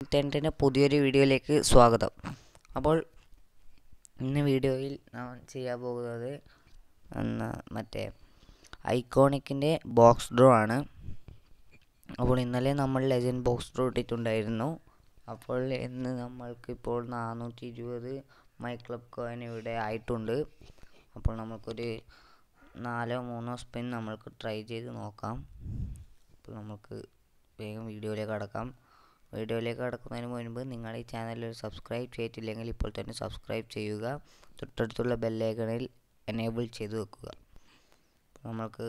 ടെൻറ്റിൻ്റെ പുതിയൊരു വീഡിയോയിലേക്ക് സ്വാഗതം അപ്പോൾ ഇന്ന് വീഡിയോയിൽ നാം ചെയ്യാൻ പോകുന്നത് എന്നാ മറ്റേ ഐക്കോണിക്കിൻ്റെ ബോക്സ് ഡ്രോ ആണ് അപ്പോൾ ഇന്നലെ നമ്മൾ ലെജൻഡ് ബോക്സ് ഡ്രോ ഇട്ടിട്ടുണ്ടായിരുന്നു അപ്പോൾ ഇന്ന് നമ്മൾക്ക് ഇപ്പോൾ നാനൂറ്റി ഇരുപത് മൈ ക്ലബ് കോയിൻ ഇവിടെ ആയിട്ടുണ്ട് അപ്പോൾ നമുക്കൊരു നാലോ മൂന്നോ സ്പിൻ നമ്മൾക്ക് ട്രൈ ചെയ്ത് നോക്കാം അപ്പോൾ നമുക്ക് വേഗം വീഡിയോയിലേക്ക് കടക്കാം വീഡിയോയിലേക്ക് കടക്കുന്നതിന് മുൻപ് നിങ്ങൾ ഈ ചാനലിൽ സബ്സ്ക്രൈബ് ചെയ്തിട്ടില്ലെങ്കിൽ ഇപ്പോൾ തന്നെ സബ്സ്ക്രൈബ് ചെയ്യുക തൊട്ടടുത്തുള്ള ബെല്ലൈക്കണിൽ എനേബിൾ ചെയ്ത് വെക്കുക അപ്പോൾ നമുക്ക്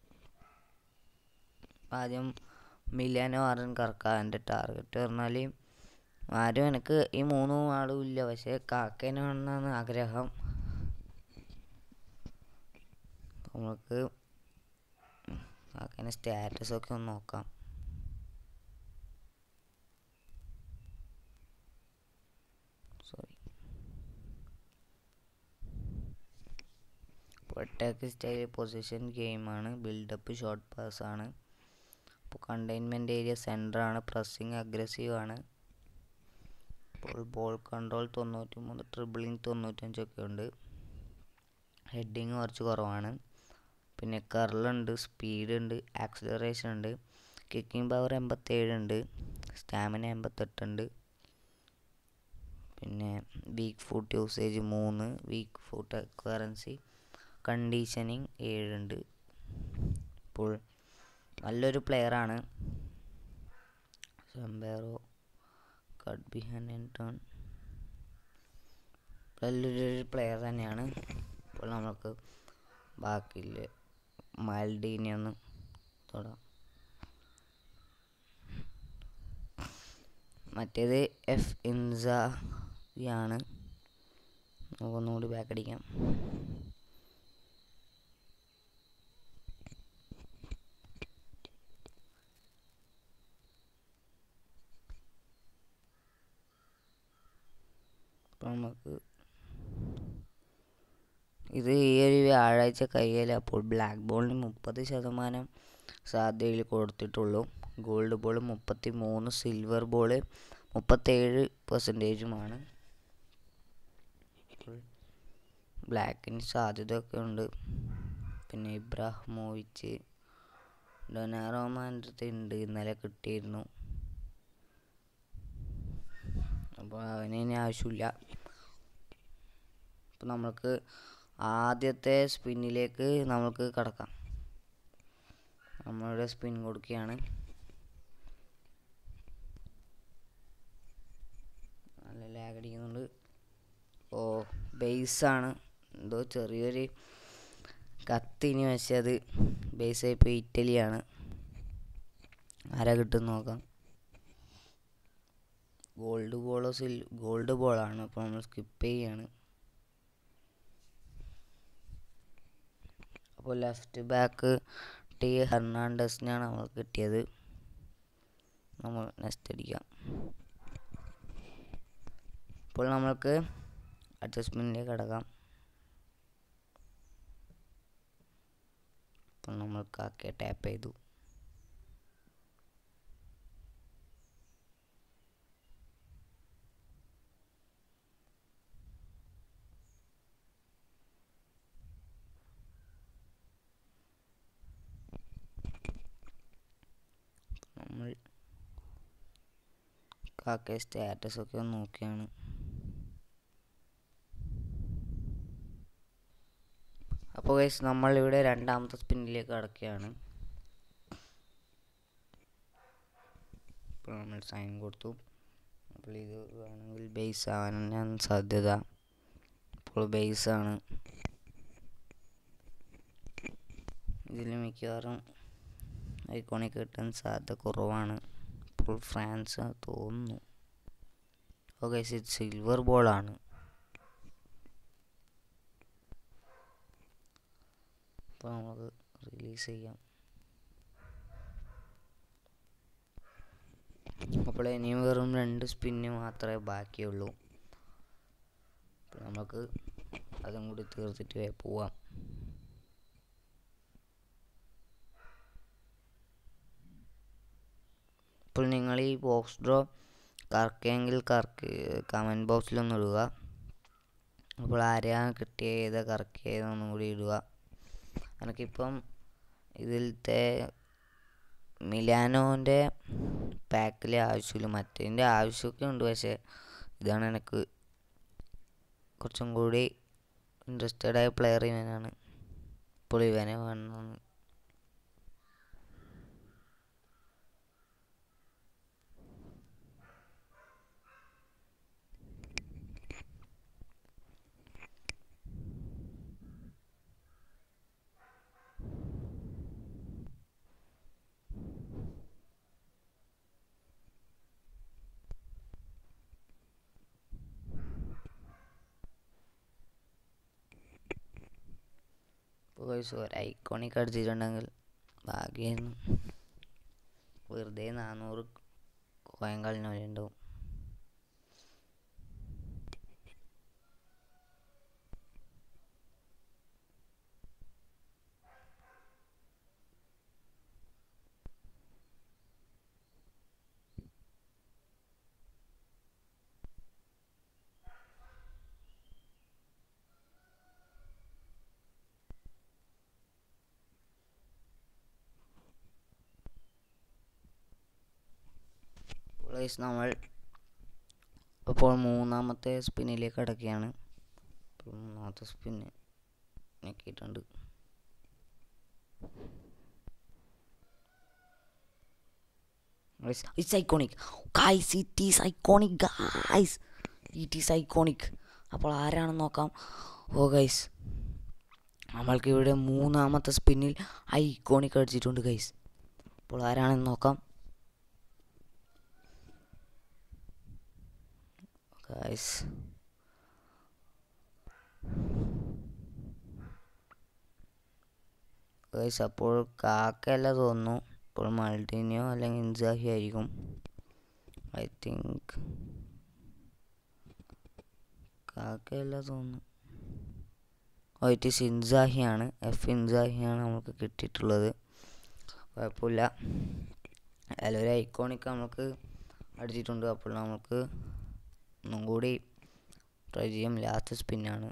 ആദ്യം മില്യനോ ആറും കറക്കാം എൻ്റെ ടാർഗറ്റ് പറഞ്ഞാൽ ആരും എനിക്ക് ഈ മൂന്ന് ആളും ഇല്ല പക്ഷേ കാക്കേനെ വേണമെന്നാണ് ആഗ്രഹം നമുക്ക് കാക്കേൻ്റെ സ്റ്റാറ്റസൊക്കെ ഒന്ന് നോക്കാം സോറി അറ്റാക്ക് സ്റ്റൈൽ പൊസിഷൻ ഗെയിമാണ് ബിൽഡപ്പ് ഷോർട്ട് പാസ് ആണ് അപ്പോൾ കണ്ടെയ്ൻമെൻറ്റ് ഏരിയ സെൻറ്റർ ആണ് പ്രസ്സിങ് അഗ്രസീവ് ആണ് അപ്പോൾ ബോൾ കൺട്രോൾ തൊണ്ണൂറ്റി മൂന്ന് ട്രിബിളിങ് തൊണ്ണൂറ്റഞ്ചൊക്കെ ഉണ്ട് ഹെഡിങ് കുറച്ച് കുറവാണ് പിന്നെ കർളുണ്ട് സ്പീഡ് ഉണ്ട് ആക്സിലറേഷൻ ഉണ്ട് കിക്കിംഗ് പവർ എൺപത്തേഴ് ഉണ്ട് സ്റ്റാമിന എൺപത്തെട്ടുണ്ട് പിന്നെ വീക്ക് ഫുട്ട് യൂസേജ് മൂന്ന് വീക്ക് ഫുട്ട് കറൻസി കണ്ടീഷനിങ് ഏഴുണ്ട് ഇപ്പോൾ നല്ലൊരു പ്ലെയറാണ് സെംബേറോ കട്ട് ബിഹാൻഡ് ആൻഡ് ടേൺ നല്ലൊരു പ്ലെയർ തന്നെയാണ് ഇപ്പോൾ നമുക്ക് ബാക്കിയില്ല മാൽഡീനെ ഒന്ന് തൊടാം മറ്റേത് എഫ് ഇൻസാണ് നമുക്കൊന്നുകൂടി ബാക്ക് അടിക്കാം അപ്പോൾ നമുക്ക് ഇത് ഈ ഒരു വ്യാഴാഴ്ച കയ്യിൽ അപ്പോൾ ബ്ലാക്ക് ബോളിന് മുപ്പത് ശതമാനം സാധ്യതയിൽ കൊടുത്തിട്ടുള്ളൂ ഗോൾഡ് ബോൾ മുപ്പത്തി മൂന്ന് സിൽവർ ബോൾ മുപ്പത്തേഴ് പെർസെൻറ്റേജുമാണ് ബ്ലാക്കിന് സാധ്യതയൊക്കെ ഉണ്ട് പിന്നെ ഇബ്രാഹിമോവിച്ച് ഡൊനാറോമാൻ്റെ അടുത്ത് ഉണ്ട് ഇന്നലെ കിട്ടിയിരുന്നു അപ്പോൾ അവന് ഇനി ആവശ്യമില്ല അപ്പോൾ നമ്മൾക്ക് ആദ്യത്തെ സ്പിന്നിലേക്ക് നമുക്ക് കടക്കാം നമ്മളുടെ സ്പിൻ കൊടുക്കുകയാണ് നല്ല ലാഗ് അടിക്കുന്നുണ്ട് ഓ ബേസാണ് എന്തോ ചെറിയൊരു കത്തിനി പക്ഷേ അത് ബേസ് ഇപ്പോൾ ഇറ്റലിയാണ് ആരാ കിട്ടും നോക്കാം ഗോൾഡ് ബോളോ സിൽ ഗോൾഡ് ബോളാണ് അപ്പോൾ നമ്മൾ സ്കിപ്പ് ചെയ്യാണ് അപ്പോൾ ലെഫ്റ്റ് ബാക്ക് ടി ഹെർണാണ്ടസിനാണ് നമ്മൾ കിട്ടിയത് നമ്മൾ നെക്സ്റ്റ് അടിക്കാം ഇപ്പോൾ നമ്മൾക്ക് അഡ്ജസ്റ്റ്മെൻറ്റിലേക്ക് കിടക്കാം അപ്പോൾ നമ്മൾ കാക്കെ ടാപ്പ് ചെയ്തു നമ്മൾ കാക്ക സ്റ്റാറ്റസ് ഒക്കെ ഒന്ന് നോക്കിയാണ് അപ്പോൾ ഗൈസ് നമ്മളിവിടെ രണ്ടാമത്തെ സ്പിന്നിലേക്ക് കടക്കുകയാണ് ഇപ്പോൾ നമ്മൾ സൈൻ കൊടുത്തു അപ്പോൾ ഇത് വേണമെങ്കിൽ ബേസ് ആവാനാണ് സാധ്യത ഇപ്പോൾ ബേസ് ആണ് ഇതിൽ മിക്കവാറും ഐക്കോണിക് കിട്ടാൻ സാധ്യത കുറവാണ് ഇപ്പോൾ ഫ്രാൻസ് തോന്നുന്നു ഓക്കെ ഇത് സിൽവർ ബോളാണ് അപ്പോൾ നമുക്ക് റിലീസ് ചെയ്യാം അപ്പോൾ ഇനിയും വെറും രണ്ട് സ്പിന്ന് മാത്രമേ ബാക്കിയുള്ളൂ അപ്പോൾ നമുക്ക് അതും കൂടി തീർത്തിട്ട് പോവാം ഇപ്പോൾ നിങ്ങൾ ഈ ബോക്സ് ഡ്രോ കറക്കിയെങ്കിൽ കറക്കി കമൻറ്റ് ബോക്സിലൊന്ന് ഇടുക അപ്പോൾ ആരെയാണ് കിട്ടിയത് ഏതാ കറക്കിയതെന്നും കൂടി ഇടുക എനിക്കിപ്പം ഇതിലത്തെ മിലാനോൻ്റെ പാക്കിലെ ആവശ്യമില്ല മറ്റേതിൻ്റെ ആവശ്യമൊക്കെ ഉണ്ട് പക്ഷേ ഇതാണ് എനിക്ക് കുറച്ചും കൂടി ഇൻട്രസ്റ്റഡ് ആയ പ്ലെയർ ഇവനാണ് ഇപ്പോൾ ഇവനെ വേണം ഇപ്പോൾ ഒരു ഐക്കോണിക് അടിച്ചിട്ടുണ്ടെങ്കിൽ ഭാഗ്യമായിരുന്നു വെറുതെ നാനൂറ് കോയം കളിന് പോലെ ഉണ്ടാവും ഗൈസ് നമ്മൾ ഇപ്പോൾ മൂന്നാമത്തെ സ്പിന്നിലേക്ക് കിടക്കുകയാണ് ഇപ്പോൾ മൂന്നാമത്തെ സ്പിന്ന് ഞെക്കിയിട്ടുണ്ട് it's iconic guys it is iconic guys it is iconic അപ്പോൾ ആരാണെന്ന് നോക്കാം ഓ ഗൈസ് നമ്മൾക്ക് ഇവിടെ മൂന്നാമത്തെ സ്പിന്നിൽ ഐക്കോണിക് അടിച്ചിട്ടുണ്ട് ഗൈസ് അപ്പോൾ ആരാണെന്ന് നോക്കാം ഗൈസ് ഗൈസ് അപ്പോൾ കാക്കയല്ല തോന്നുന്നു ഇപ്പോൾ മൾട്ടിനിയോ അല്ലെങ്കിൽ ഇൻസാഹി ആയിരിക്കും ഐ തിങ്ക് കാക്കയല്ല തോന്നുന്നു ഓ ഇറ്റ് ഈസ് ഇൻസാഹിയാണ് എഫ് ഇൻസാഹിയാണ് നമുക്ക് കിട്ടിയിട്ടുള്ളത് കുഴപ്പമില്ല അതിലൊരു ഐക്കോണിക് നമുക്ക് അടിച്ചിട്ടുണ്ട് അപ്പോൾ നമുക്ക് ഒന്നും കൂടി ട്രൈ ചെയ്യാം ലാസ്റ്റ് സ്പിന്നാണ്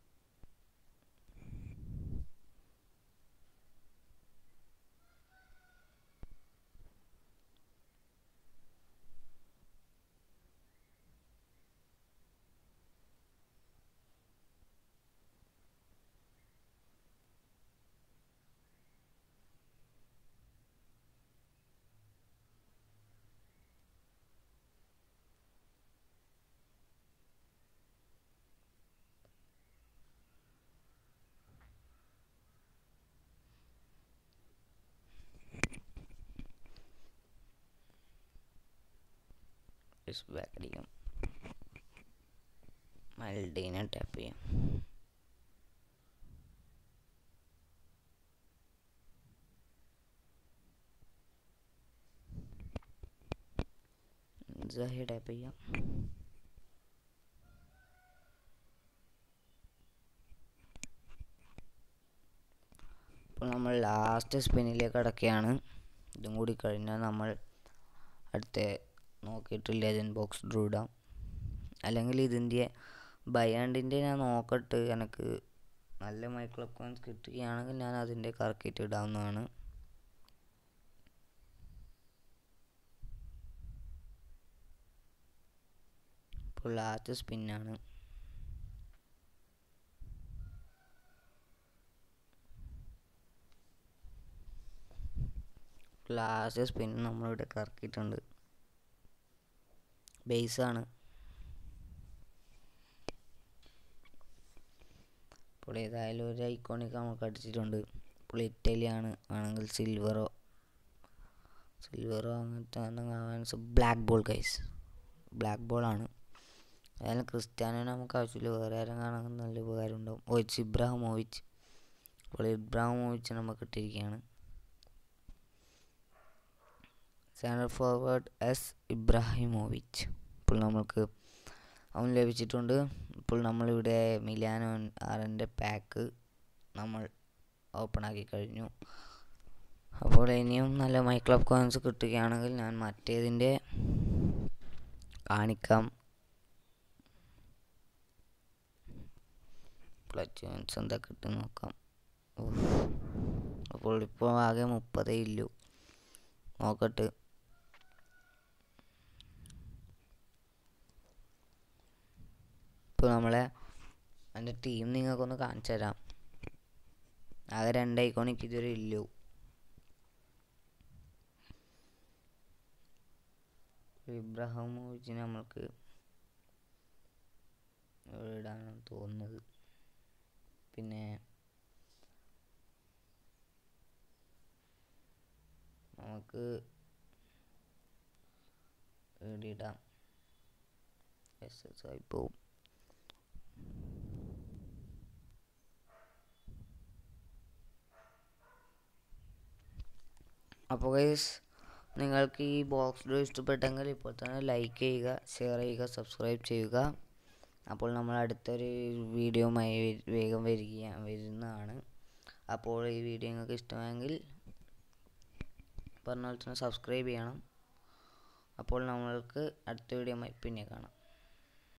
ബാക്ക് അടിക്കാം മൽഡീനെ ടാപ്പ് ചെയ്യാം സഹി ടാപ്പ് ചെയ്യാം ഇപ്പോൾ നമ്മൾ ലാസ്റ്റ് സ്പിന്നിലേക്ക് അടക്കുകയാണ് ഇതും കൂടി കഴിഞ്ഞാൽ നമ്മൾ അടുത്ത നോക്കിയിട്ട് ലെജൻഡ് ബോക്സ് ഡ്രൂ ഇടാം അല്ലെങ്കിൽ ഇതിൻ്റെ ബയാണ്ടിൻ്റെ ഞാൻ നോക്കട്ട് എനിക്ക് നല്ല മൈക്രോ കോയിൻസ് കിട്ടുകയാണെങ്കിൽ ഞാൻ അതിൻ്റെ കറക്കിയിട്ട് ഇടാവുന്നതാണ് ഇപ്പോൾ ലാസ്റ്റ് സ്പിന്നാണ് ലാസ്റ്റ് സ്പിൻ നമ്മളിവിടെ കറക്കിയിട്ടുണ്ട് ബേസാണ് ഇപ്പോൾ ഏതായാലും ഒരു ഐക്കോണിക് നമുക്ക് അടിച്ചിട്ടുണ്ട് ഇപ്പോൾ ഇറ്റലിയാണ് ആണെങ്കിൽ സിൽവറോ സിൽവറോ അങ്ങനത്തെ ബ്ലാക്ക് ബോൾ ഗൈസ് ബ്ലാക്ക് ബോളാണ് ഏതായാലും ക്രിസ്ത്യാനോനെ നമുക്ക് ആവശ്യമില്ല വേറെ ആരും കാണാൻ നല്ല ഉപകാരം ഉണ്ടാവും ഓയിച്ച് ഇബ്രാഹിമോവിച്ച് അപ്പോൾ ഇബ്രാഹിമോവിച്ച് നമുക്ക് ഇട്ടിരിക്കുകയാണ് സെൻറ്റർ ഫോർവേഡ് എസ് ഇബ്രാഹിമോവിച്ച് ഇപ്പോൾ നമ്മൾക്ക് അവൻ ലഭിച്ചിട്ടുണ്ട് ഇപ്പോൾ നമ്മളിവിടെ മിലാനോ ആറിൻ്റെ പാക്ക് നമ്മൾ ഓപ്പൺ ആക്കി കഴിഞ്ഞു അപ്പോൾ ഇനിയും നല്ല മൈ ക്ലബ് കോയിൻസ് കിട്ടുകയാണെങ്കിൽ ഞാൻ മറ്റേതിൻ്റെ കാണിക്കാം ക്ലച്ച് മീൻസ് എന്താ കിട്ടും നോക്കാം ഉഫ്. അപ്പോൾ ഇപ്പോൾ ആകെ മുപ്പതേ ഇല്ലു നോക്കട്ട് ഇപ്പോൾ നമ്മളെ എൻ്റെ ടീം നിങ്ങൾക്കൊന്ന് കാണിച്ചു തരാം ആകെ രണ്ട് ഐക്കോണിക്ക് ഇതുവരെ ഇല്ലു ഇബ്രാഹിമോവിച്ചിനെ നമ്മൾക്ക് ഇവിടെ ഇടാനാണ് തോന്നുന്നത് പിന്നെ നമുക്ക് ഇവിടെ ഇടാം എസ് എസ് ആയി പോവും അപ്പോൾ ഗൈസ് നിങ്ങൾക്ക് ഈ ബോക്സ് ഡോ ഇഷ്ടപ്പെട്ടെങ്കിൽ ഇപ്പോൾ തന്നെ ലൈക്ക് ചെയ്യുക ഷെയർ ചെയ്യുക സബ്സ്ക്രൈബ് ചെയ്യുക അപ്പോൾ നമ്മൾ അടുത്തൊരു വീഡിയോയുമായി വേ- വേഗം വരിക വരുന്നതാണ് അപ്പോൾ ഈ വീഡിയോ നിങ്ങൾക്ക് ഇഷ്ടമായെങ്കിൽ പറഞ്ഞ പോലെ തന്നെ സബ്സ്ക്രൈബ് ചെയ്യണം അപ്പോൾ നമ്മൾക്ക് അടുത്ത വീഡിയോയുമായി പിന്നെ കാണാം